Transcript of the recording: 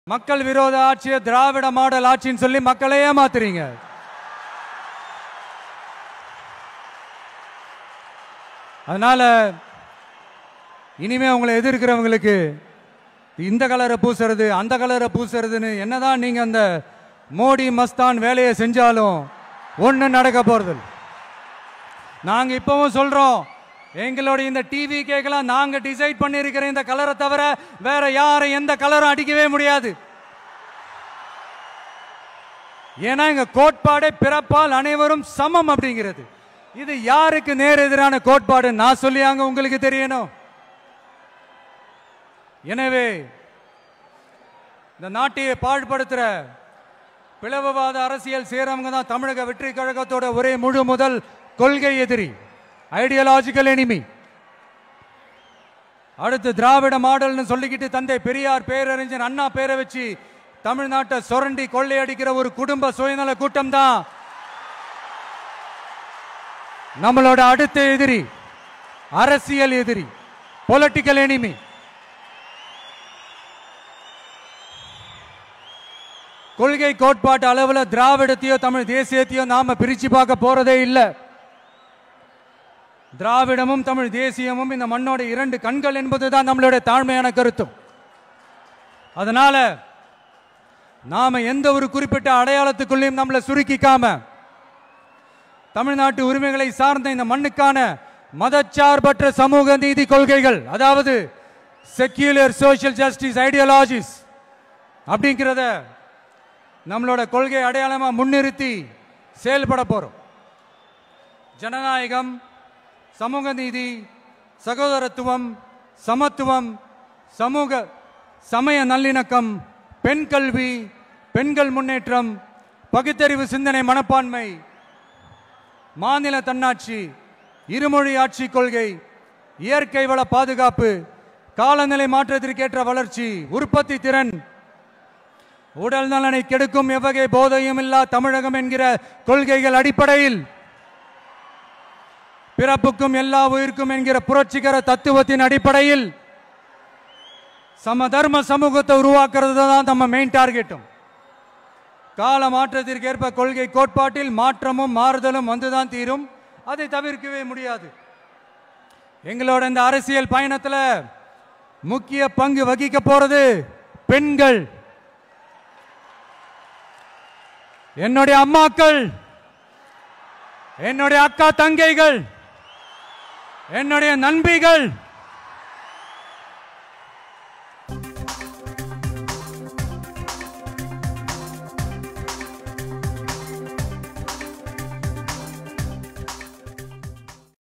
மக்கள் விரோத ஆட்சியை திராவிட மாடல் ஆட்சின்னு சொல்லி மக்களை ஏமாத்துறீங்க அதனால இனிமே உங்களை எதிர்க்கிறவங்களுக்கு இந்த கலரை பூசுறது அந்த கலரை பூசுறதுன்னு என்னதான் நீங்க அந்த மோடி மஸ்தான் வேலையை செஞ்சாலும் ஒண்ணு நடக்க போறது நாங்க இப்பவும் சொல்றோம் எங்களுடைய இந்த டிவி கேக்கலாம் நாங்க டிசைட் பண்ணியிருக்கிற இந்த கலரை தவிர வேற யாரும் எந்த கலரும் அடிக்கவே முடியாது ஏன்னா எங்க கோட்பாடே பிறப்பால் அனைவரும் சமம் அப்படிங்கிறது இது யாருக்கு நேர் எதிரான கோட்பாடு நான் சொல்லியாங்க உங்களுக்கு தெரியணும் எனவே இந்த நாட்டையை பாழ்படுத்துற பிளவுவாத அரசியல் செய்யறவங்க தான் தமிழக வெற்றி கழகத்தோட ஒரே முழு முதல் கொள்கை எதிரி ஐடியாலஜிக்கல் எனிமி அடுத்து திராவிட மாடல்னு சொல்லிக்கிட்டு தந்தை பெரியார் பேரறிஞர் அண்ணா பேரை வச்சு தமிழ்நாட்டை சுரண்டி கொள்ளையடிக்கிற ஒரு குடும்ப சுயநல கூட்டம் தான் நம்மளோட அடுத்த எதிரி அரசியல் எதிரி பொலிட்டிக்கல் எனிமி கொள்கை கோட்பாட்டு அளவுல திராவிடத்தையோ தமிழ் தேசியத்தையோ நாம பிரிச்சு பார்க்க போறதே இல்லை திராவிடமும் தமிழ் தேசியமும் இந்த மண்ணோட இரண்டு கண்கள் என்பதுதான் நம்மளுடைய தாழ்மையான கருத்தும் அதனால நாம எந்த ஒரு குறிப்பிட்ட அடையாளத்துக்குள்ளேயும் நம்மளை சுருக்கிக்காம தமிழ்நாட்டு உரிமைகளை சார்ந்த இந்த மண்ணுக்கான மதச்சார்பற்ற சமூக நீதி கொள்கைகள் அதாவது செக்யூலர் சோஷியல் ஜஸ்டிஸ் ஐடியாலஜிஸ் அப்படிங்கிறத நம்மளோட கொள்கை அடையாளமா முன்னிறுத்தி செயல்பட போறோம் ஜனநாயகம் சமூக நீதி சகோதரத்துவம் சமத்துவம் சமூக சமய நல்லிணக்கம் பெண் கல்வி பெண்கள் முன்னேற்றம் பகுத்தறிவு சிந்தனை மனப்பான்மை மாநில தன்னாட்சி இருமொழி ஆட்சி கொள்கை இயற்கை வள பாதுகாப்பு காலநிலை மாற்றத்திற்கேற்ற வளர்ச்சி உற்பத்தி திறன் உடல் நலனை கெடுக்கும் எவ்வகை போதையும் இல்லா தமிழகம் என்கிற கொள்கைகள் அடிப்படையில் பிறப்புக்கும் எல்லா உயிருக்கும் என்கிற புரட்சிகர தத்துவத்தின் அடிப்படையில் சம தர்ம சமூகத்தை உருவாக்குறது தான் நம்ம மெயின் டார்கெட்டும் கால மாற்றத்திற்கேற்ப கொள்கை கோட்பாட்டில் மாற்றமும் மாறுதலும் வந்துதான் தீரும் அதை தவிர்க்கவே முடியாது எங்களோட இந்த அரசியல் பயணத்துல முக்கிய பங்கு வகிக்க போறது பெண்கள் என்னுடைய அம்மாக்கள் என்னுடைய அக்கா தங்கைகள் என்னுடைய நண்பிகள்